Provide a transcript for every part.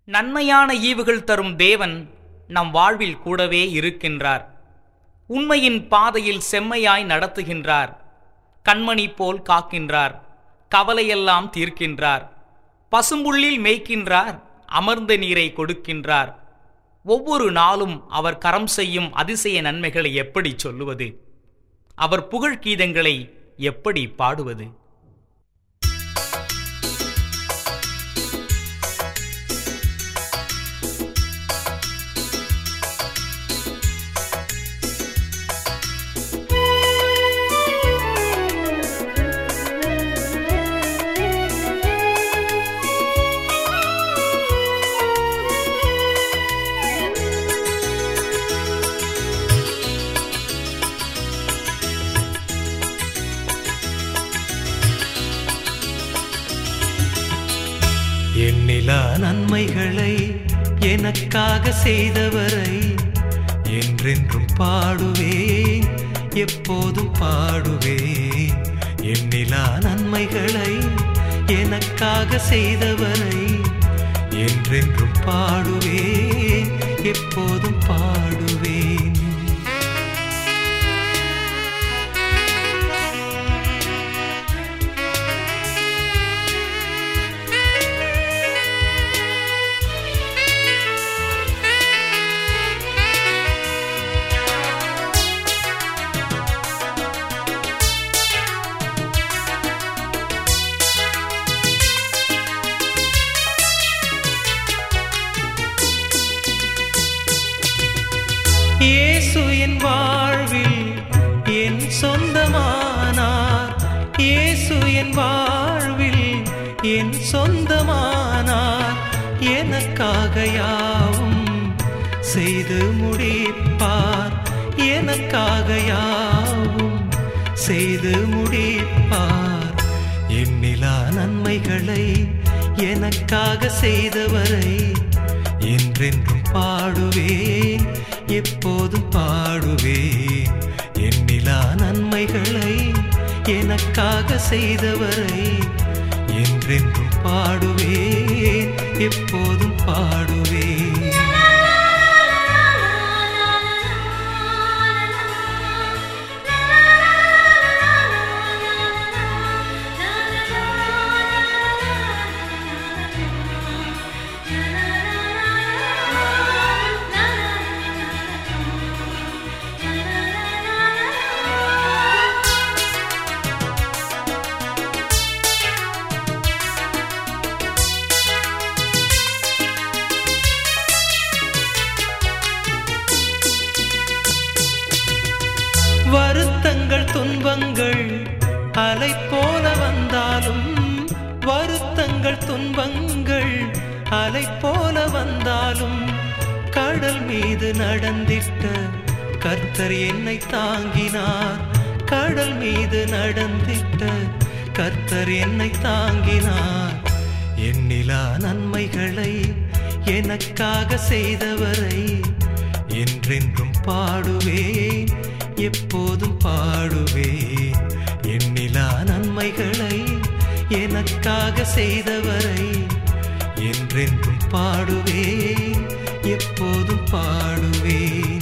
நன்மையான ஈவுகள் தரும் தேவன் நம் வாழ்வில் கூடவே இருக்கின்றார் உண்மையின் பாதையில் செம்மையாய் நடத்துகின்றார் கண்மணி போல் காக்கின்றார் கவலையெல்லாம் தீர்க்கின்றார் பசும்புள்ளில் மேய்க்கின்றார் அமர்ந்த நீரை கொடுக்கின்றார் ஒவ்வொரு நாளும் அவர் கரம் செய்யும் அதிசய நன்மைகளை எப்படி சொல்லுவது அவர் புகழ் கீதங்களை எப்படி பாடுவது எண்ணிலா நன்மைகளை எனக்காக செய்தவரை என்றென்றும் பாடுவேன் எப்போதும் பாடுவேன் எண்ணிலா நன்மைகளை எனக்காக செய்தவரை என்றென்றும் பாடுவேன் எப்போதும் பாடுவேன் இயேசு என் வாழ்வில் என் சொந்தமானார் இயேசு என் வாழ்வில் என் சொந்தமானார் எனக்காக யாவும் செய்து முடிப்பார் எனக்காக யாவும் செய்து முடிப்பார் எண்ணிலா நன்மைகளை எனக்காக செய்தவரை என்றென்றும் பாடுவேன் எப்போதும் பாடுவேன் எண்ணிலா நன்மைகளை எனக்காக செய்தவரை என்றென்றும் பாடுவேன் எப்போதும் பாடுவேன் வருத்தங்கள் துன்பங்கள் அலை போல வந்தாலும் வருத்தங்கள் துன்பங்கள் அலை போல வந்தாலும் கடல் மீது நடந்திட்ட கர்த்தர் என்னை தாங்கினார் கடல் மீது நடந்திட்ட கர்த்தர் என்னை தாங்கினார் எண்ணிலா நன்மைகளை எனக்காக செய்தவரை என்றென்றும் பாடுவேன் எப்போதும் பாடுவேன் எண்ணிலா நன்மைகளை எனக்காக செய்தவரை என்றென்றும் பாடுவேன் எப்போதும் பாடுவேன்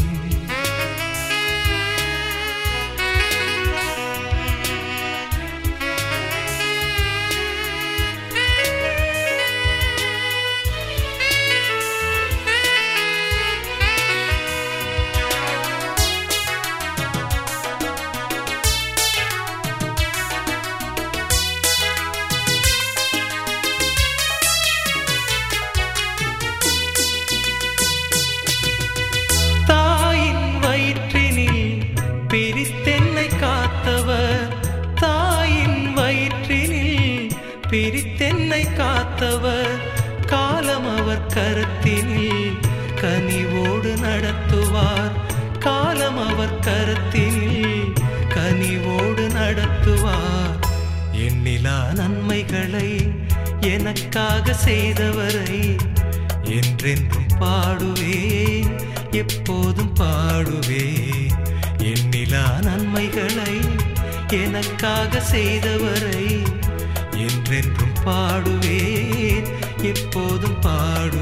தாயின் வயிற்றினில் பிரித்தென்னை காத்தவர் தாயின் வயிற்றினில் பிரித்தென்னை காத்தவர் காலம் அவர் கருத்தினில் கனிவோடு நடத்துவார் காலம் அவர் கருத்தினில் கனிவோடு நடத்துவார் எண்ணிலா நன்மைகளை எனக்காக செய்தவரை என்றென்றும் பாடுவேன் எப்போதும் பாடுவேன் எண்ணிலா நன்மைகளை எனக்காக செய்தவரை என்றென்றும் பாடுவேன் எப்போதும் பாடுவேன்